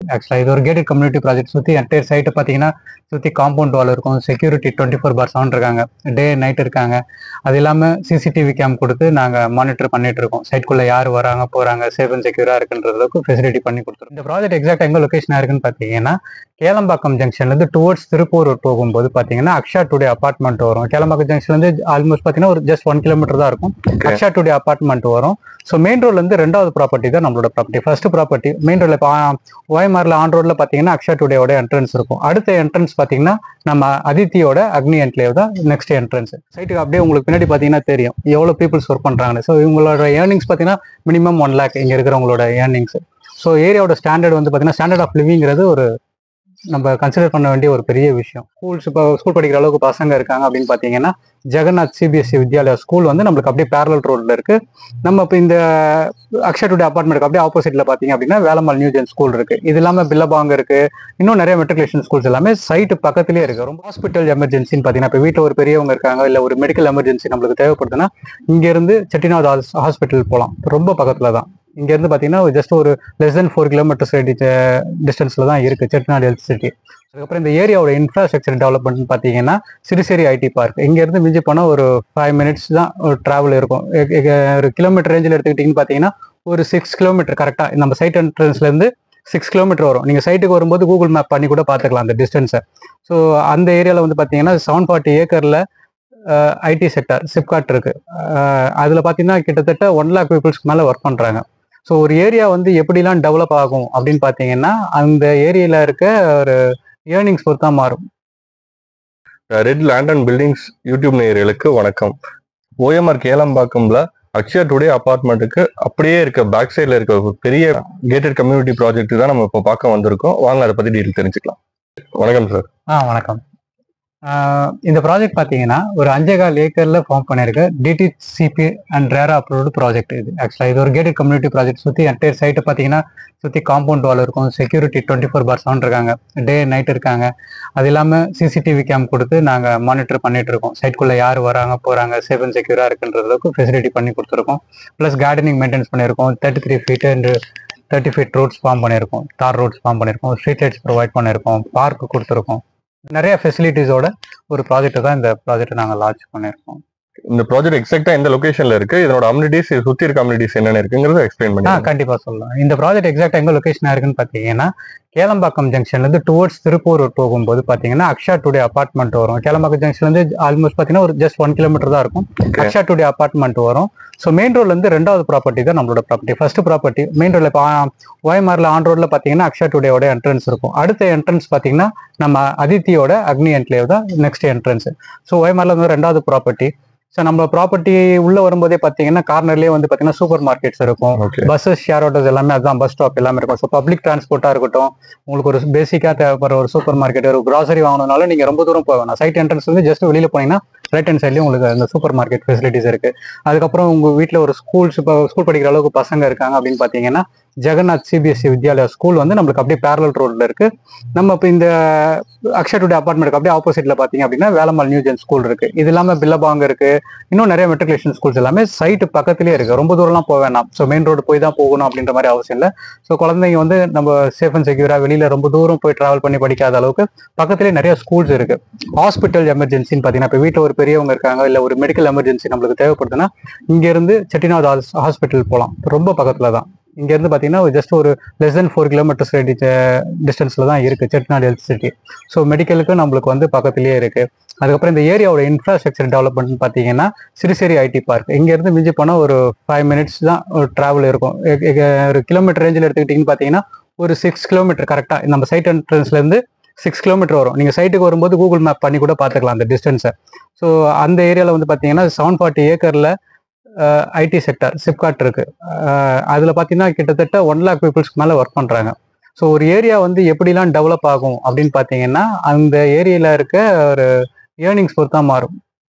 ஆக்சுவலாக இது ஒரு கேட்டட் கம்யூனிட்டி ப்ராஜெக்ட் சுற்றி என்டையர் சைட்டை பார்த்தீங்கன்னா சுற்றி காம்பவுண்ட் வால் இருக்கும் security twenty four by seven இருக்காங்க டே நைட் இருக்காங்க அது இல்லாமல் சிசிடிவி கேம் கொடுத்து நாங்கள் மானிட்டர் பண்ணிட்டு இருக்கோம் சைட்குள்ளே யார் வராங்க போகிறாங்க சேஃப் அண்ட் செக்யூராக இருக்குன்ற அளவுக்கு ஃபெசிலிட்டி பண்ணி கொடுத்துருக்கோம் இந்த ப்ராஜெக்ட் எக்ஸாக்ட் எங்கே லொக்கேஷனாக இருக்குன்னு பார்த்தீங்கன்னா கேளம்பாக்கம் ஜங்ஷன்லேருந்து டுவர்ட்ஸ் திருப்பூர் ரோட் போகும்போது பார்த்தீங்கன்னா அக்ஷா டுடே அப்பார்ட்மெண்ட் வரும் கேளம்பாக்கம் ஜங்ஷன்லேருந்து ஆல்மோஸ்ட் பார்த்தீங்கன்னா ஒரு ஜஸ்ட் ஒன் கிலோமீட்டர் தான் இருக்கும் அக்ஷா டுடே அப்பார்ட்மெண்ட் வரும் ஸோ மெயின் ரோட்லேருந்து ரெண்டாவது ப்ராப்பர்ட்டி தான் நம்மளோட ப்ராப்பர்ட்டி ஃபர்ஸ்ட் ப்ராப்பர்ட்டி மெயின் ரோட்ல இப்போ ஓயமாரில் ஆன் ரோட்ல பார்த்தீங்கன்னா அக்ஷா டுடேயோட என்ட்ரன்ஸ் இருக்கும் அடுத்த என்ட்ரன்ஸ் பார்த்தீங்கன்னா நம்ம அதித்தியோட அக்னி என்க்ளேவ் தான் நெக்ஸ்ட் என்ட்ரன்ஸ் சைட்டுக்கு அப்படியே உங்களுக்கு பின்னாடி பார்த்தீங்கன்னா தெரியும் எவ்வளோ பீப்புள்ஸ் ஒர்க் பண்ணுறாங்க ஸோ இவங்களோட ஏர்னிங்ஸ் பார்த்தீங்கன்னா மினிமம் ஒன் லேக் இங்கே இருக்கிறவங்களோட ஏர்னிங்ஸ் ஸோ ஏரியாவோட ஸ்டாண்டர்ட் வந்து பார்த்தீங்கன்னா ஸ்டாண்டர்ட் ஆஃப் லிவிங்கிறது ஒரு நம்ம கன்சிடர் பண்ண வேண்டிய ஒரு பெரிய விஷயம் ஸ்கூல்ஸ் இப்போ ஸ்கூல் படிக்கிற அளவுக்கு பசங்க இருக்காங்க அப்படின்னு பார்த்தீங்கன்னா ஜெகநாத் சிபிஎஸ்சி வித்யாலயா ஸ்கூல் வந்து நம்மளுக்கு அப்படியே பேரலல் ரோட்ல இருக்கு நம்ம இப்போ இந்த அக்ஷர் டுடே அப்பார்ட்மெண்ட் அப்படியே ஆப்போசிட்ல பார்த்தீங்க அப்படின்னா வேலம்மாள் நியூ ஜென் ஸ்கூல் இருக்கு இது இல்லாமல் பில்லபாங் இருக்கு இன்னும் நிறைய மெட்ரிகுலேஷன் ஸ்கூல்ஸ் எல்லாமே சைட்டு பக்கத்துலேயே இருக்கு ரொம்ப ஹாஸ்பிட்டல் எமர்ஜென்சின்னு பார்த்தீங்கன்னா இப்போ வீட்டில் ஒரு பெரியவங்க இருக்காங்க இல்லை ஒரு மெடிக்கல் எமர்ஜென்சி நம்மளுக்கு தேவைப்படுதுன்னா இங்கேருந்து செட்டிநாத் ஹாஸ்பிட்டல் போகலாம் ரொம்ப பக்கத்தில் தான் இங்கேருந்து பார்த்தீங்கன்னா ஜஸ்ட் ஒரு லெஸ் தென் ஃபோர் கிலோமீட்டர்ஸ் டிஸ்டன்ஸில் தான் இருக்குது செட்டிநாடு ஹெல்த் சிட்டி அதுக்கப்புறம் இந்த ஏரியாவோட இன்ஃப்ராஸ்ட்ரக்சர் டெவலப்மெண்ட் பார்த்தீங்கன்னா சிறுசேரி ஐடி பார்க் இங்கேருந்து மிஞ்சி போனால் ஒரு ஃபைவ் மினிட்ஸ் தான் ஒரு ட்ராவல் இருக்கும் எ- எ- ஒரு கிலோமீட்டர் ரேஞ்சில் எடுத்துக்கிட்டிங்கன்னு பார்த்தீங்கன்னா ஒரு சிக்ஸ் கிலோமீட்டர் கரெக்டாக நம்ம சைட் என்ட்ரன்ஸ்லேருந்து சிக்ஸ் கிலோமீட்டர் வரும் நீங்கள் சைட்டுக்கு வரும்போது கூகுள் மேப் பண்ணி கூட பார்த்துக்கலாம் அந்த டிஸ்டன்ஸை ஸோ அந்த ஏரியாவில் வந்து பார்த்தீங்கன்னா செவன் ஃபார்ட்டி ஏக்கரில் ஐடி செக்டர் சிப்காட் இருக்கு அதில் பார்த்தீங்கன்னா கிட்டத்தட்ட ஒன் லேக் பீப்புள்ஸ்க்கு மேலே ஒர்க் பண்ணுறாங்க ஸோ ஒரு ஏரியா வந்து எப்படிலாம் டெவலப் ஆகும் அப்படின்னு பார்த்தீங்கன்னா அந்த ஏரியாவில் இருக்க ஒரு ஏர்னிங்ஸ் பொறுத்தா மாறும் red land and buildings YouTube நேயர்களுக்கு வணக்கம் ஓஎம்ஆர் கேளம்பாக்கம்ல அக்ஷயா டுடே அபார்ட்மெண்ட்டுக்கு அப்படியே இருக்க பேக் சைடில் இருக்க ஒரு பெரிய கேட்டட் கம்யூனிட்டி ப்ராஜெக்ட் தான் நம்ம இப்போ பார்க்க வந்திருக்கோம் வாங்க அதை பத்தி டீட்டெயில் தெரிஞ்சுக்கலாம் வணக்கம் சார் ஆ வணக்கம் ஆஹ் இந்த ப்ராஜெக்ட் பார்த்தீங்கன்னா ஒரு அஞ்சேகால் ஏக்கரில் ஃபார்ம் பண்ணியிருக்க DTCP and RERA approved project இது ஆக்சுவலாக இது ஒரு கேட்டட் கம்யூனிட்டி ப்ராஜெக்ட் சுற்றி என்டையர் சைட்டை பார்த்தீங்கன்னா சுற்றி காம்பவுண்ட் வால் இருக்கும் security twenty four by seven இருக்காங்க டே நைட் இருக்காங்க அது இல்லாமல் சிசிடிவி கேம் கொடுத்து நாங்கள் மானிட்டர் பண்ணிட்டு இருக்கோம் சைட்குள்ளே யார் வராங்க போகிறாங்க சேஃப் அண்ட் செக்யூராக இருக்குன்ற அளவுக்கு ஃபெசிலிட்டி பண்ணி கொடுத்துருக்கோம் ப்ளஸ் கார்டனிங் மெயின்டைன்ஸ் பண்ணியிருக்கோம் thirty three feet and thirty feet roads form பண்ணியிருக்கோம் தார் ரோட்ஸ் ஃபார்ம் பண்ணியிருக்கோம் ஸ்ட்ரீட் லைட்ஸ் ப்ரொவைட் பண்ணியிருக்கோம் பார்க் கொடுத்துருக்கோம் நிறைய ஃபெசிலிட்டிஸோட ஒரு ப்ராஜெக்ட் தான் இந்த ப்ராஜெக்ட் நாங்கள் லான்ச் பண்ணியிருக்கோம் இந்த ப்ராஜெக்ட் எக்ஸாக்டா எந்த லொகேஷன்ல இருக்கு இதனோட அம்யூனிட்டிஸ் சுத்தி இருக்க அம்யூனிட்டிஸ் என்னென்ன இருக்குங்கிறத எக்ஸ்பிளைன் ஆ பண்ணி கண்டிப்பாக சொல்லலாம் இந்த ப்ராஜெக்ட் எக்ஸாக்ட் எங்கே லொக்கேஷனாக இருக்குன்னு பார்த்தீங்கன்னா கேளம்பாக்கம் ஜங்ஷன்லேருந்து டுவர்ட்ஸ் திருப்பூர் ரோட் போகும்போது பார்த்தீங்கன்னா அக்ஷா டுடே அப்பார்ட்மெண்ட் வரும் கேளம்பாக்கம் ஜங்ஷன்லேருந்து ஆல்மோஸ்ட் பார்த்தீங்கன்னா ஒரு ஜஸ்ட் ஒன் கிலோமீட்டர் தான் இருக்கும் அக்ஷா டுடே அப்பார்ட்மெண்ட் வரும் ஸோ மெயின் ரோட்லேருந்து ரெண்டாவது ப்ராப்பர்ட்டி தான் நம்மளோட ப்ராப்பர்ட்டி ஃபர்ஸ்ட் ப்ராப்பர்ட்டி மெயின் ரோட்ல இப்போ ஓயமாரில் ஆன் ரோட்ல பார்த்தீங்கன்னா அக்ஷா டுடேயோட என்ட்ரன்ஸ் இருக்கும் அடுத்த என்ட்ரன்ஸ் பார்த்தீங்கன்னா நம்ம அதித்தியோட அக்னி என்க்ளேவ் தான் நெக்ஸ்ட் என்ட்ரன்ஸ் ஸோ ஓயமாரில் வந்து ரெண்டாவது ப்ராப்பர்ட்டி ஸோ நம்ம ப்ராப்பர்ட்டி உள்ள வரும்போதே பார்த்தீங்கன்னா கார்னர்லேயே வந்து பார்த்தீங்கன்னா சூப்பர் மார்க்கெட்ஸ் இருக்கும் ஓகே பஸ்ஸஸ் ஷேர் ஆட்டோஸ் எல்லாமே அதுதான் பஸ் ஸ்டாப் எல்லாமே இருக்கும் ஸோ பப்ளிக் டிரான்ஸ்போர்ட்டாக இருக்கட்டும் உங்களுக்கு ஒரு பேசிக்காக தேவைப்படுற ஒரு சூப்பர் மார்க்கெட் ஒரு கிராசரி வாங்கணும்னாலும் நீங்கள் ரொம்ப தூரம் போக வேணாம் சைட் என்ட்ரன்ஸ் வந்து ஜஸ்ட் வெளியில் போனீங்கன்னா ரைட் ஹேண்ட் சைட்லேயும் உங்களுக்கு அந்த சூப்பர் மார்க்கெட் ஃபெசிலிட்டிஸ் இருக்கு அதுக்கப்புறம் உங்கள் வீட்டில் ஒரு ஸ்கூல்ஸ் இப்போ ஸ்கூல் படிக்கிற அளவுக்கு பசங்க இருக்காங்க அப்படின்னு பார்த்தீங்கன்னா ஜெகநாத் சிபிஎஸ்சி வித்யாலயா ஸ்கூல் வந்து நம்மளுக்கு அப்படியே பேரலல் ரோட்ல இருக்கு நம்ம இப்போ இந்த அக்ஷர் டுடே அப்பார்ட்மெண்ட் அப்படியே ஆப்போசிட்ல பார்த்தீங்க அப்படின்னா வேலம்மாள் நியூ ஜென் ஸ்கூல் இருக்கு இது இல்லாமல் பில்லபாங் இருக்கு இன்னும் நிறைய மெட்ரிகுலேஷன் ஸ்கூல்ஸ் எல்லாமே சைட்டு பக்கத்துலேயே இருக்கு ரொம்ப தூரம்லாம் போக வேணாம் ஸோ மெயின் ரோடு போய் தான் போகணும் அப்படின்ற மாதிரி அவசியம் இல்லை ஸோ குழந்தைங்க வந்து நம்ம சேஃப் அண்ட் செக்யூரா வெளியில ரொம்ப தூரம் போய் டிராவல் பண்ணி படிக்காத அளவுக்கு பக்கத்துலேயே நிறைய ஸ்கூல்ஸ் இருக்கு ஹாஸ்பிட்டல் எமர்ஜென்சின்னு பார்த்தீங்கன்னா இப்போ வீட்டில் ஒரு பெரியவங்க இருக்காங்க இல்லை ஒரு மெடிக்கல் எமர்ஜென்சி நம்மளுக்கு தேவைப்படுதுன்னா இங்கேருந்து செட்டிநாடு ஹாஸ்பிட்டல் போகலாம் ரொம்ப பக்கத்தில் தான் இங்கேருந்து பார்த்தீங்கன்னா ஜஸ்ட் ஒரு லெஸ் தென் ஃபோர் கிலோமீட்டர்ஸ் டிஸ்டன்ஸில் தான் இருக்குது செட்டிநாடு ஹெல்த் சிட்டி ஸோ மெடிக்கலுக்கு நம்மளுக்கு வந்து பக்கத்துலேயே இருக்கு அதுக்கப்புறம் இந்த ஏரியாவோட இன்ஃப்ராஸ்ட்ரக்சர் டெவலப்மெண்ட் பார்த்தீங்கன்னா சிறுசேரி ஐடி பார்க் இங்கேருந்து மிஞ்சி போனால் ஒரு ஃபைவ் மினிட்ஸ் தான் ஒரு ட்ராவல் இருக்கும் எ- எ- ஒரு கிலோமீட்டர் ரேஞ்சில் எடுத்துக்கிட்டிங்கன்னு பார்த்தீங்கன்னா ஒரு சிக்ஸ் கிலோமீட்டர் கரெக்டாக நம்ம சைட் என்ட்ரன்ஸ்லேருந்து சிக்ஸ் கிலோமீட்டர் வரும் நீங்கள் சைட்டுக்கு வரும்போது கூகுள் மேப் பண்ணி கூட பார்த்துக்கலாம் அந்த டிஸ்டன்ஸை ஸோ அந்த ஏரியாவில் வந்து பார்த்தீங்கன்னா செவன் ஃபார்ட்டி ஏக்கரில் ஐடி செக்டர் சிப்காட் இருக்கு அதில் பார்த்தீங்கன்னா கிட்டத்தட்ட ஒன் லேக் பீப்புள்ஸ்க்கு மேலே ஒர்க் பண்ணுறாங்க ஸோ ஒரு ஏரியா வந்து எப்படிலாம் டெவலப் ஆகும் அப்படின்னு பார்த்தீங்கன்னா அந்த ஏரியாவில் இருக்க ஒரு ஏர்னிங்ஸ் பொறுத்தா மாறும்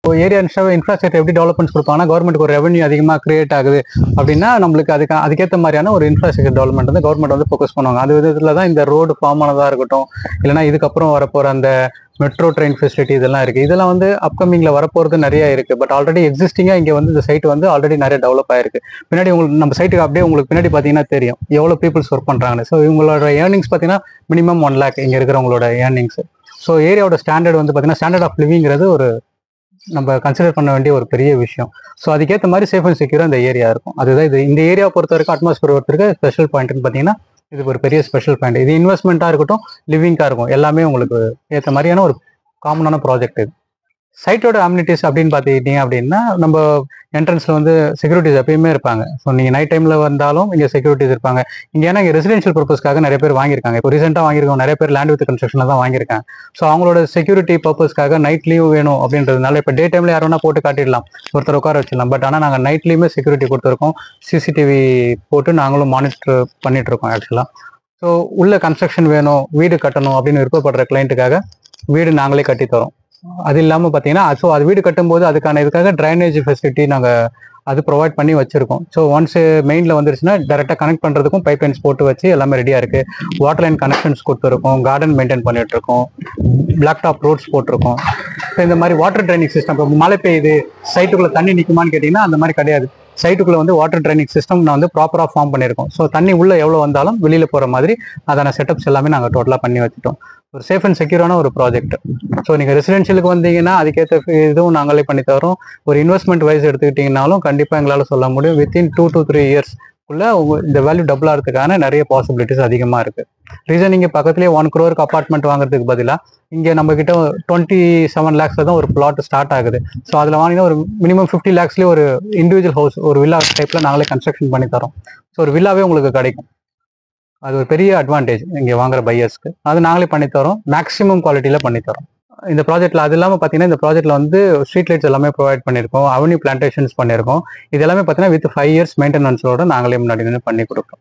ஏரியா இன்ஃப்ராஸ்ட்ரக்சர் எப்படி டெவலப்மெண்ட்ஸ் கொடுப்பாங்கன்னா கவர்மெண்ட்டுக்கு ஒரு ரெவன்யூ அதிகமாக கிரியேட் ஆகுது அப்படின்னா நம்மளுக்கு அதுக்கு அதுக்கேற்ற மாதிரியான ஒரு இன்ஃப்ராஸ்ட்ரக்சர் டெவலப்மெண்ட் வந்து கவர்மெண்ட் வந்து ஃபோக்கஸ் பண்ணுவாங்க அது விதத்தில் தான் இந்த ரோடு ஃபார்ம் ஆனதாக இருக்கட்டும் இல்லைன்னா இதுக்கப்புறம் வரப்போகிற அந்த மெட்ரோ ட்ரெயின் ஃபெசிலிட்டி இதெல்லாம் இருக்குது இதெல்லாம் வந்து அப்கமிங்கில் வரப்போகிறது நிறைய இருக்குது பட் ஆல்ரெடி எக்ஸிஸ்டிங்காக இங்கே வந்து இந்த சைட் வந்து ஆல்ரெடி நிறைய டெவலப் ஆயிருக்கு பின்னாடி உங்களுக்கு நம்ம சைட்டுக்கு அப்படியே உங்களுக்கு பின்னாடி பார்த்தீங்கன்னா தெரியும் எவ்வளோ பீப்புள்ஸ் ஒர்க் பண்ணுறாங்க ஸோ இவங்களோட ஏர்னிங்ஸ் பார்த்தீங்கன்னா மினிமம் ஒன் லேக் இங்கே இருக்கிறவங்களோட ஏர்னிங்ஸ் ஸோ ஏரியாவோட ஸ்டாண்டர்ட் வந்து பார்த்தீங்கன்னா ஸ்டாண்டர்ட் ஆஃப் லிவிங்கிறது ஒரு நம்ம கன்சிடர் பண்ண வேண்டிய ஒரு பெரிய விஷயம் ஸோ அதுக்கேற்ற மாதிரி சேஃப் அண்ட் செக்யூராக இந்த ஏரியா இருக்கும் அதுதான் இது இந்த ஏரியா பொறுத்த வரைக்கும் அட்மாஸ்பியர் ஒருத்தருக்கு ஸ்பெஷல் பாயிண்ட்னு பார்த்தீங்கன்னா இது ஒரு பெரிய ஸ்பெஷல் பாயிண்ட் இது இன்வெஸ்ட்மெண்ட்டாக இருக்கட்டும் லிவிங்காக இருக்கும் எல்லாமே உங்களுக்கு ஏற்ற மாதிரியான ஒரு காமனான ப்ராஜெக்ட் இது சைட்டோட அம்யூனிட்டிஸ் அப்படின்னு பார்த்துக்கிட்டீங்க அப்படின்னா நம்ம என்ட்ரன்ஸில் வந்து செக்யூரிட்டிஸ் எப்பயுமே இருப்பாங்க ஸோ நீங்கள் நைட் டைமில் வந்தாலும் இங்கே செக்யூரிட்டிஸ் இருப்பாங்க இங்கே ஏன்னா இங்கே ரெசிடென்ஷியல் பர்பஸ்க்காக நிறைய பேர் வாங்கியிருக்காங்க இப்போ ரீசெண்டாக வாங்கியிருக்கோம் நிறைய பேர் லேண்ட் வித் கன்ஸ்ட்ரக்ஷனில் தான் வாங்கியிருக்காங்க ஸோ அவங்களோட செக்யூரிட்டி பர்பஸ்க்காக நைட் லீவ் வேணும் அப்படின்றதுனால இப்போ டே டைமில் யார் வேணா போட்டு காட்டிடலாம் ஒருத்தர் உட்கார வச்சிடலாம் பட் ஆனால் நாங்கள் நைட்லேயுமே செக்யூரிட்டி கொடுத்துருக்கோம் சிசிடிவி போட்டு நாங்களும் மானிட்டர் பண்ணிட்டு இருக்கோம் ஆக்சுவலாக ஸோ உள்ள கன்ஸ்ட்ரக்ஷன் வேணும் வீடு கட்டணும் அப்படின்னு விருப்பப்படுற கிளைண்ட்டுக்காக வீடு நாங்களே கட்டி தரோம் அது இல்லாமல் பார்த்தீங்கன்னா ஸோ அது வீடு கட்டும்போது அதுக்கான இதுக்காக ட்ரைனேஜ் ஃபெசிலிட்டி நாங்கள் அது ப்ரொவைட் பண்ணி வச்சிருக்கோம் ஸோ ஒன்ஸ் மெயினில் வந்துருச்சுன்னா டேரெக்டாக கனெக்ட் பண்ணுறதுக்கும் பைப் லைன்ஸ் போட்டு வச்சு எல்லாமே ரெடியாக இருக்குது வாட்டர் லைன் கனெக்ஷன்ஸ் கொடுத்துருக்கோம் கார்டன் மெயின்டைன் பண்ணிட்டு இருக்கோம் பிளாக் டாப் ரோட்ஸ் போட்டிருக்கோம் ஸோ இந்த மாதிரி வாட்டர் ட்ரைனிங் சிஸ்டம் இப்போ மழை பெய்யுது சைட்டுக்குள்ளே தண்ணி நிற்குமான்னு கேட்டிங்கன்னா அந்த மாதிரி கிடையாது சைட்டுக்குள்ளே வந்து வாட்டர் ட்ரைனிங் சிஸ்டம் நான் வந்து ப்ராப்பராக ஃபார்ம் பண்ணியிருக்கோம் ஸோ தண்ணி உள்ளே எவ்வளோ வந்தாலும் வெளியில் போகிற மாதிரி அதான செட்டப்ஸ் எல்லாமே நாங்கள் டோட்டலாக பண்ணி வச்சுட்டோம் ஒரு சேஃப் அண்ட் செக்யூரான ஒரு ப்ராஜெக்ட் ஸோ நீங்கள் ரெசிடென்ஷியலுக்கு வந்தீங்கன்னா அதுக்கேற்ற இதுவும் நாங்களே பண்ணி தரோம் ஒரு இன்வெஸ்ட்மெண்ட் வைஸ் எடுத்துக்கிட்டிங்கனாலும் கண்டிப்பாக எங்களால் சொல்ல முடியும் within two to three years உள்ள உங்க- இந்த வேல்யூ டபுள் ஆகிறதுக்கான நிறைய பாசிபிலிட்டிஸ் அதிகமாக இருக்கு ரீசன் இங்கே பக்கத்துலேயே ஒன் க்ரோருக்கு அப்பார்ட்மெண்ட் வாங்குறதுக்கு பதிலாக இங்கே நம்ம கிட்ட டுவெண்ட்டி செவன் லேக்ஸ்ல தான் ஒரு பிளாட் ஸ்டார்ட் ஆகுது ஸோ அதில் வாங்கினா ஒரு மினிமம் ஃபிஃப்டி லேக்ஸ்லேயே ஒரு இண்டிவிஜுவல் ஹவுஸ் ஒரு வில்லா டைப்ல நாங்களே கன்ஸ்ட்ரக்ஷன் பண்ணி தரோம் ஸோ ஒரு வில்லாவே உங்களுக்கு கிடைக்கும் அது ஒரு பெரிய அட்வான்டேஜ் இங்கே வாங்குற பையர்ஸ்க்கு அது நாங்களே பண்ணி தரோம் மேக்ஸிமம் குவாலிட்டியில் பண்ணி தரோம் இந்த ப்ராஜெக்ட்ல அது இல்லாமல் பார்த்தீங்கன்னா இந்த ப்ராஜெக்ட்ல வந்து ஸ்ட்ரீட் லைட்ஸ் எல்லாமே ப்ரொவைட் பண்ணியிருக்கோம் அவென்யூ பிளான்டேஷன்ஸ் பண்ணியிருக்கோம் இது எல்லாமே பார்த்தீங்கன்னா வித் ஃபைவ் இயர்ஸ் மெயின்டெனன்ஸோட நாங்களே முன்னாடி நின்று பண்ணி கொடுப்போம்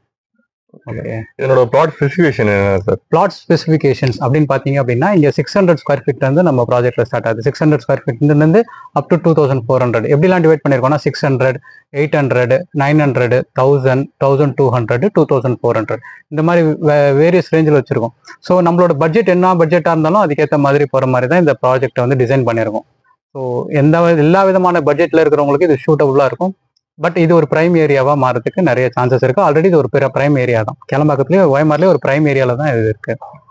ஓகே இதனோட பிளாட் ஸ்பெசிஃபிகேஷன் என்ன சார் பிளாட் ஸ்பெசிஃபிகேஷன்ஸ் அப்படின்னு பார்த்தீங்க அப்படின்னா இங்கே சிக்ஸ் ஹண்ட்ரட் ஸ்கொயர் ஃபீட் வந்து நம்ம ப்ராஜெக்ட்ல ஸ்டார்ட் ஆகுது சிக்ஸ் ஹண்ட்ரட் ஸ்கொயர் ஃபீட்லேருந்து up to two thousand four hundred எப்படிலாம் டிவைட் பண்ணியிருக்கோம்னா six hundred eight hundred nine hundred thousand thousand two hundred two thousand four hundred இந்த மாதிரி வேரியஸ் ரேஞ்சில் வச்சிருக்கோம் ஸோ நம்மளோட பட்ஜெட் என்ன பட்ஜெட்டாக இருந்தாலும் அதுக்கேற்ற மாதிரி போகிற மாதிரி தான் இந்த ப்ராஜெக்ட்டை வந்து டிசைன் பண்ணியிருக்கோம் ஸோ எந்த வி- எல்லா விதமான பட்ஜெட்டில் இருக்கிறவங்களுக்கு இது சூட்டபுளாக இருக்கும் பட் இது ஒரு பிரைம் ஏரியாவா மாறதுக்கு நிறைய சான்சஸ் இருக்கு ஆல்ரெடி இது ஒரு பெரிய பிரைம் ஏரியா தான் கிளம்பாக்கத்துலேயே ஓயமார்லேயே ஒரு பிரைம் ஏரியால தான் இது இருக்கு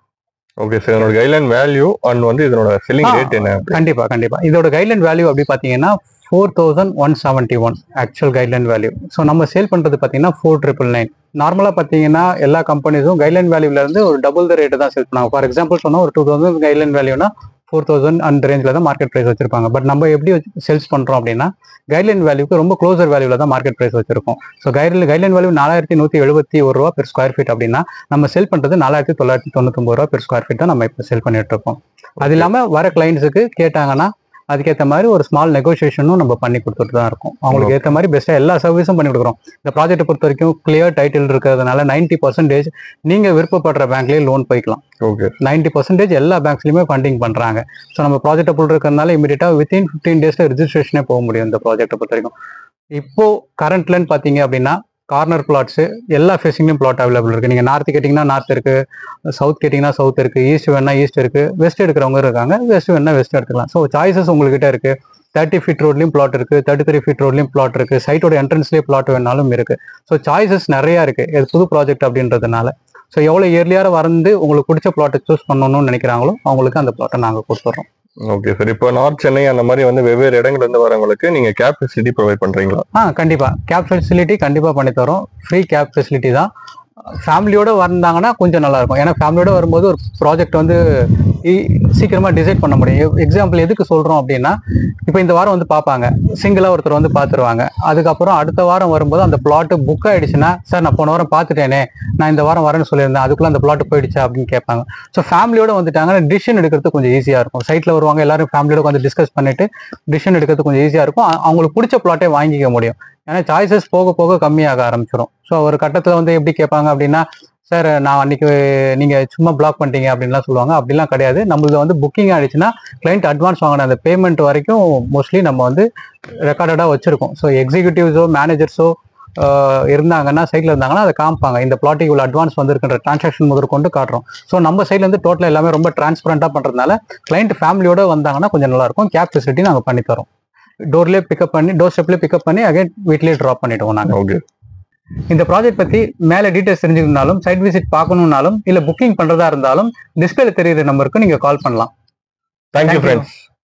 ஓகே சார் இதனோட கைட்லைன் வேல்யூ அண்ட் வந்து இதனோட செல்லிங் ஆ. ரேட் என்ன கண்டிப்பா கண்டிப்பா இதோட கைட்லைன் வேல்யூ அப்படி பாத்தீங்கன்னா four thousand one seventy one actual guideline value so நம்ம சேல் பண்றது பாத்தீங்கன்னா ஃபோர் ட்ரிபிள் நைன் நார்மலா பாத்தீங்கன்னா எல்லா கம்பெனிஸும் கைட்லைன் வேல்யூல இருந்து ஒரு டபுள் த ரேட்டு தான் சேல் பண்ணாங்க ஃபார் எக்ஸாம்பிள் சொன்னா ஒரு டூ தௌசண்ட் கைட்லைன் வேல்யூனா ஃபோர் தௌசண்ட் அந்த ரேஞ்சில் தான் மார்க்கெட் ப்ரைஸ் வச்சிருப்பாங்க பட் நம்ம எப்படி சேல்ஸ் பண்றோம் அப்படின்னா கைட்லைன் வேல்யூக்கு ரொம்ப க்ளோசர் வேல்யூல தான் மார்க்கெட் ப்ரைஸ் வச்சிருக்கோம் ஸோ கைட்லைன் கைட்லைன் வேல்யூ நாலாயிரத்தி நூற்றி எழுபத்தி ஒரு ரூபா பெர் ஸ்கொயர் ஃபீட் அப்படின்னா நம்ம செல் பண்றது நாலாயிரத்தி தொள்ளாயிரத்தி தொண்ணூத்தொம்பது ரூபா பெர் ஸ்கொயர் ஃபீட் தான் நம்ம இப்போ செல் பண்ணிட்டு இருக்கோம் அது இல்லாம வர கிளைண்ட்ஸுக்கு கேட்டாங்கன்னா அதுக்கேற்ற மாதிரி ஒரு ஸ்மால் நெகோசியேஷனும் நம்ம பண்ணி கொடுத்துட்டு தான் இருக்கோம் அவங்களுக்கு ஏற்ற மாதிரி பெஸ்ட்டாக எல்லா சர்வீஸும் பண்ணி கொடுக்குறோம் இந்த ப்ராஜெக்ட்டை பொறுத்த வரைக்கும் கிளியர் டைட்டில் இருக்கிறதுனால நைன்டி பர்சன்டேஜ் நீங்க விருப்பப்படுற பேங்க்லேயே லோன் போய்க்கலாம் ஓகே நைன்டி பர்சன்டேஜ் எல்லா பேங்க்ஸ்லையுமே ஃபண்டிங் பண்றாங்க ஸோ நம்ம ப்ராஜெக்ட் அப்ரூவல் இருக்கிறதுனால இமீடியட்டாக வித்தின் ஃபிஃப்டீன் டேஸ்ல ரிஜிஸ்ட்ரேஷனே போக முடியும் இந்த ப்ராஜெக்ட்டை பொறுத்த வரைக்கும் இப்போ கரண்ட்லன்னு பார்த்தீங்க அப்படின்னா கார்னர் பிளாட்ஸ் எல்லா ஃபேஸிங்லையும் பிளாட் அவைலபிள் இருக்கு நீங்க நார்த் கேட்டிங்கன்னா நார்த் இருக்கு சவுத் கேட்டிங்கன்னா சவுத் இருக்கு ஈஸ்ட் வேணா ஈஸ்ட் இருக்கு வெஸ்ட் எடுக்கிறவங்க இருக்காங்க வெஸ்ட் வேணா வெஸ்ட் எடுத்துக்கலாம் ஸோ சாய்ஸஸ் உங்ககிட்ட இருக்கு தேர்ட்டி ஃபீட் ரோட்லையும் பிளாட் இருக்கு தேர்ட்டி த்ரீ ஃபீட் ரோட்லையும் பிளாட் இருக்கு சைட்டோட என்ட்ரன்ஸ்லேயே பிளாட் வேணாலும் இருக்கு ஸோ சாய்ஸஸ் நிறைய இருக்கு இது புது ப்ராஜெக்ட் அப்படின்றதுனால ஸோ எவ்வளோ இயர்லியாக வந்து உங்களுக்கு பிடிச்ச பிளாட்டை சூஸ் பண்ணணும்னு நினைக்கிறாங்களோ அவங்களுக்கு அந்த பிளாட்டை நாங்கள் கொடுத்துட்றோம் ஓகே சார் இப்போ நார்த் சென்னை அந்த மாதிரி வந்து வெவ்வேறு இடங்கள்ல இருந்து வரவங்களுக்கு நீங்க கேப் ஃபெசிலிட்டி ப்ரொவைட் பண்றீங்களா ஆ கண்டிப்பாக கேப் ஃபெசிலிட்டி கண்டிப்பாக பண்ணி தரோம் ஃப்ரீ கேப் ஃபெசிலிட்டி தான் ஃபேமிலியோட வந்தாங்கன்னா கொஞ்சம் நல்லா இருக்கும் ஏன்னா ஃபேமிலியோட வரும்போது ஒரு ப்ராஜெக்ட் வந்து ஈ- சீக்கிரமா டிசைட் பண்ண முடியும் எக்ஸாம்பிள் எதுக்கு சொல்றோம் அப்படின்னா இப்போ இந்த வாரம் வந்து பார்ப்பாங்க சிங்கிளா ஒருத்தர் வந்து பார்த்துருவாங்க அதுக்கப்புறம் அடுத்த வாரம் வரும்போது அந்த பிளாட் புக் ஆயிடுச்சுன்னா சார் நான் போன வாரம் பார்த்துட்டேனே நான் இந்த வாரம் வரேன்னு சொல்லியிருந்தேன் அதுக்குள்ள அந்த பிளாட் போயிடுச்சா அப்படின்னு கேட்பாங்க ஸோ ஃபேமிலியோட வந்துட்டாங்கன்னா டிசிஷன் எடுக்கிறது கொஞ்சம் ஈஸியா இருக்கும் சைட்ல வருவாங்க எல்லாரும் ஃபேமிலியோட வந்து டிஸ்கஸ் பண்ணிட்டு டிசிஷன் எடுக்கிறது கொஞ்சம் ஈஸியா இருக்கும் அ- அவங்களுக்கு பிடிச்ச பிளாட்டே வாங்கிக்க முடியும் ஏன்னா சாய்ஸஸ் போக போக கம்மியாக ஆரம்பிச்சிடும் ஸோ ஒரு கட்டத்தில் வந்து எப்படி கேட்பாங்க அப்படின்னா சார் நான் அன்னைக்கு நீங்க சும்மா பிளாக் பண்ணிட்டீங்க அப்படின்லாம் சொல்லுவாங்க அப்படிலாம் கிடையாது நம்மளது வந்து புக்கிங் ஆயிடுச்சுன்னா கிளைண்ட் அட்வான்ஸ் வாங்கின அந்த பேமெண்ட் வரைக்கும் மோஸ்ட்லி நம்ம வந்து ரெக்கார்டடாக வச்சிருக்கோம் ஸோ எக்ஸிக்யூட்டிவ்ஸோ மேனேஜர்ஸோ இருந்தாங்கன்னா சைட்ல இருந்தாங்கன்னா அதை காமிப்பாங்க இந்த பிளாட்டிங் இவ்வளோ அட்வான்ஸ் வந்திருக்கின்ற டிரான்சாக்ஷன் முதல் கொண்டு காட்டுறோம் ஸோ நம்ம சைட்ல இருந்து டோட்டல் எல்லாமே ரொம்ப டிரான்ஸ்பரண்டா பண்றதுனால கிளைண்ட் ஃபேமிலியோட வந்தாங்கன்னா கொஞ்சம் நல்லா இருக்கும் கேப் ஃபெசிலிட்டி நாங்கள் பண்ணி தரோம் டோர்லேயே பிக்கப் பண்ணி டோர் ஸ்டெப்லேயே பிக்கப் பண்ணி அகைன் வீட்லேயே ட்ராப் பண்ணிடுவோம் நாங்கள் ஓகே இந்த ப்ராஜெக்ட் பத்தி மேல டீடைல்ஸ் தெரிஞ்சுக்கணும்னாலும் சைட் விசிட் பார்க்கணும்னாலும் இல்ல புக்கிங் பண்றதா இருந்தாலும் டிஸ்பிளேல தெரியுற நம்பருக்கு நீங்க கால் பண்ணலாம் தேங்க்யூ Thank you. ஃப்ரெண்ட்ஸ்